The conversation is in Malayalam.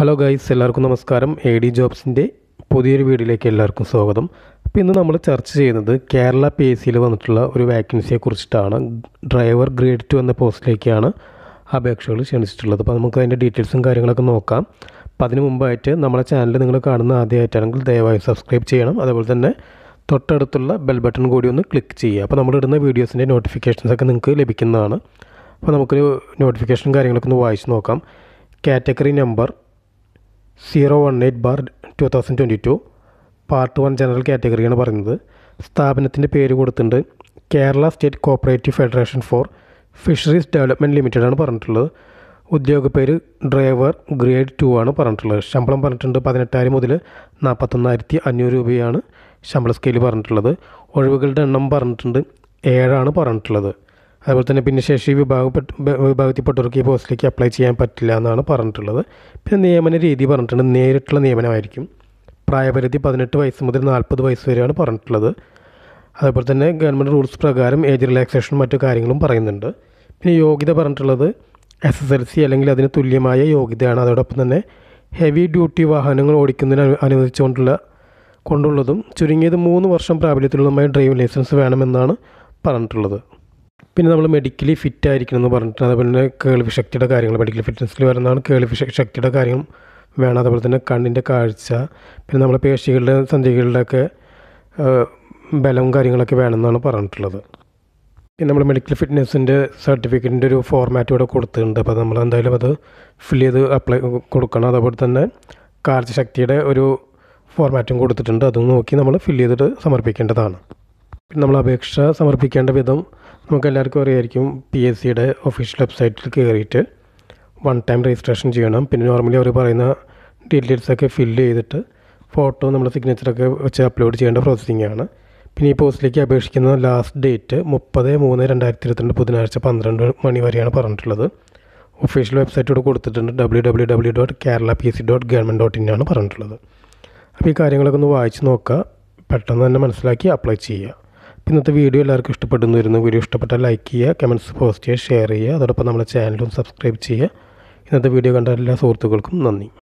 ഹലോ ഗൈസ് എല്ലാവർക്കും നമസ്കാരം എ ഡി ജോബ്സിൻ്റെ പുതിയൊരു വീഡിയോയിലേക്ക് എല്ലാവർക്കും സ്വാഗതം അപ്പോൾ ഇന്ന് നമ്മൾ ചർച്ച ചെയ്യുന്നത് കേരള പി എസ് സിയിൽ വന്നിട്ടുള്ള ഒരു വാക്കൻസിയെ കുറിച്ചിട്ടാണ് ഡ്രൈവർ ഗ്രേഡ് ടു എന്ന പോസ്റ്റിലേക്കാണ് അപേക്ഷകൾ ക്ഷണിച്ചിട്ടുള്ളത് അപ്പോൾ നമുക്ക് അതിൻ്റെ ഡീറ്റെയിൽസും കാര്യങ്ങളൊക്കെ നോക്കാം അപ്പോൾ അതിന് മുമ്പായിട്ട് നമ്മളെ ചാനൽ നിങ്ങൾ കാണുന്ന ആദ്യമായിട്ടാണെങ്കിൽ ദയവായി സബ്സ്ക്രൈബ് ചെയ്യണം അതുപോലെ തന്നെ തൊട്ടടുത്തുള്ള ബെൽ ബട്ടൺ കൂടി ഒന്ന് ക്ലിക്ക് ചെയ്യുക അപ്പോൾ നമ്മളിടുന്ന വീഡിയോസിൻ്റെ നോട്ടിഫിക്കേഷൻസ് ഒക്കെ നിങ്ങൾക്ക് ലഭിക്കുന്നതാണ് അപ്പോൾ നമുക്കൊരു നോട്ടിഫിക്കേഷനും കാര്യങ്ങളൊക്കെ ഒന്ന് വായിച്ച് നോക്കാം category number zero one eight bar two thousand twenty two part one general കാറ്റഗറിയാണ് പറയുന്നത് സ്ഥാപനത്തിൻ്റെ പേര് കൊടുത്തിട്ടുണ്ട് Kerala state cooperative federation for fisheries development limited ആണ് പറഞ്ഞിട്ടുള്ളത് ഉദ്യോഗ പേര് ഡ്രൈവർ ഗ്രേഡ് ടു ആണ് പറഞ്ഞിട്ടുള്ളത് ശമ്പളം പറഞ്ഞിട്ടുണ്ട് പതിനെട്ടായിരം മുതൽ നാൽപ്പത്തൊന്നായിരത്തി അഞ്ഞൂറ് രൂപയാണ് ശമ്പള സ്കെയിൽ പറഞ്ഞിട്ടുള്ളത് ഒഴിവുകളുടെ എണ്ണം പറഞ്ഞിട്ടുണ്ട് ഏഴാണ് പറഞ്ഞിട്ടുള്ളത് അതുപോലെ തന്നെ ഭിന്നശേഷി വിഭാഗപ്പെട്ട വിഭാഗത്തിൽപ്പെട്ടവർക്ക് ഈ പോസ്റ്റിലേക്ക് അപ്ലൈ ചെയ്യാൻ പറ്റില്ല എന്നാണ് പറഞ്ഞിട്ടുള്ളത് പിന്നെ നിയമന രീതി പറഞ്ഞിട്ടുണ്ട് നേരിട്ടുള്ള നിയമനമായിരിക്കും പ്രായപരിധി പതിനെട്ട് വയസ്സ് മുതൽ നാൽപ്പത് വയസ്സ് വരെയാണ് പറഞ്ഞിട്ടുള്ളത് അതുപോലെ തന്നെ ഗവൺമെൻറ് റൂൾസ് പ്രകാരം ഏജ് റിലാക്സേഷനും മറ്റു കാര്യങ്ങളും പറയുന്നുണ്ട് പിന്നെ യോഗ്യത പറഞ്ഞിട്ടുള്ളത് എസ് എസ് എൽ സി അല്ലെങ്കിൽ അതിന് തുല്യമായ യോഗ്യതയാണ് അതോടൊപ്പം തന്നെ ഹെവി ഡ്യൂട്ടി വാഹനങ്ങൾ ഓടിക്കുന്നതിന് അനു- അനുവദിച്ചുകൊണ്ടുള്ള കൊണ്ടുള്ളതും ചുരുങ്ങിയത് മൂന്ന് വർഷം പ്രാബല്യത്തിലുള്ളതുമായ ഡ്രൈവിംഗ് ലൈസൻസ് വേണമെന്നാണ് പറഞ്ഞിട്ടുള്ളത് പിന്നെ നമ്മൾ മെഡിക്കലി ഫിറ്റ് ആയിരിക്കണം എന്ന് പറഞ്ഞിട്ട് അതുപോലെ തന്നെ കേൾവി ശക്തിയുടെ കാര്യങ്ങൾ മെഡിക്കൽ ഫിറ്റ്നസ്സിൽ വരുന്നതാണ് കേൾവി ശ- ശക്തിയുടെ കാര്യം വേണം അതുപോലെ തന്നെ കണ്ണിൻ്റെ കാഴ്ച പിന്നെ നമ്മളെ പേശികളുടെ സന്ധികളുടെയൊക്കെ ബലവും കാര്യങ്ങളൊക്കെ വേണമെന്നാണ് പറഞ്ഞിട്ടുള്ളത് പിന്നെ നമ്മൾ മെഡിക്കൽ ഫിറ്റ്നസ്സിൻ്റെ സർട്ടിഫിക്കറ്റിൻ്റെ ഒരു ഫോർമാറ്റ് ഇവിടെ കൊടുത്തിട്ടുണ്ട് അപ്പോൾ നമ്മൾ എന്തായാലും അത് ഫില്ല് ചെയ്ത് അപ്ലൈ കൊടുക്കണം അതുപോലെ തന്നെ കാഴ്ചശക്തിയുടെ ഒരു ഫോർമാറ്റും കൊടുത്തിട്ടുണ്ട് അതും നോക്കി നമ്മൾ ഫില്ല് ചെയ്തിട്ട് സമർപ്പിക്കേണ്ടതാണ് പിന്നെ നമ്മൾ അപേക്ഷ സമർപ്പിക്കേണ്ട വിധം നമുക്ക് എല്ലാവർക്കും അറിയായിരിക്കും പി എസ് സിയുടെ ഒഫീഷ്യൽ വെബ്സൈറ്റിൽ കയറിയിട്ട് വൺ ടൈം രജിസ്ട്രേഷൻ ചെയ്യണം പിന്നെ നോർമലി അവർ പറയുന്ന ഡീറ്റെയിൽസൊക്കെ ഫില്ല് ചെയ്തിട്ട് ഫോട്ടോ നമ്മുടെ സിഗ്നേച്ചറൊക്കെ വെച്ച് അപ്ലോഡ് ചെയ്യേണ്ട പ്രോസസ്സിംഗ് ആണ് പിന്നെ ഈ പോസ്റ്റിലേക്ക് അപേക്ഷിക്കുന്ന ലാസ്റ്റ് ഡേറ്റ് മുപ്പത് മൂന്ന് രണ്ടായിരത്തി ഇരുപത്തിരണ്ട് ബുധനാഴ്ച പന്ത്രണ്ട് മണി വരെയാണ് പറഞ്ഞിട്ടുള്ളത് ഒഫീഷ്യൽ വെബ്സൈറ്റോട് കൊടുത്തിട്ടുണ്ട് W W W dot Kerala P S C dot government dot in ആണ് പറഞ്ഞിട്ടുള്ളത് അപ്പോൾ ഈ കാര്യങ്ങളൊക്കെ ഒന്ന് വായിച്ച് നോക്കുക പെട്ടെന്ന് തന്നെ മനസ്സിലാക്കി അപ്ലൈ ചെയ്യുക അപ്പോൾ ഇന്നത്തെ വീഡിയോ എല്ലാവർക്കും ഇഷ്ടപ്പെടുന്നു വരുന്നു വീഡിയോ ഇഷ്ടപ്പെട്ടാൽ ലൈക്ക് ചെയ്യുക കമൻറ്റ്സ് പോസ്റ്റ് ചെയ്യുക ഷെയർ ചെയ്യുക അതോടൊപ്പം നമ്മുടെ ചാനലും സബ്സ്ക്രൈബ് ചെയ്യുക ഇന്നത്തെ വീഡിയോ കണ്ട എല്ലാ സുഹൃത്തുക്കൾക്കും നന്ദി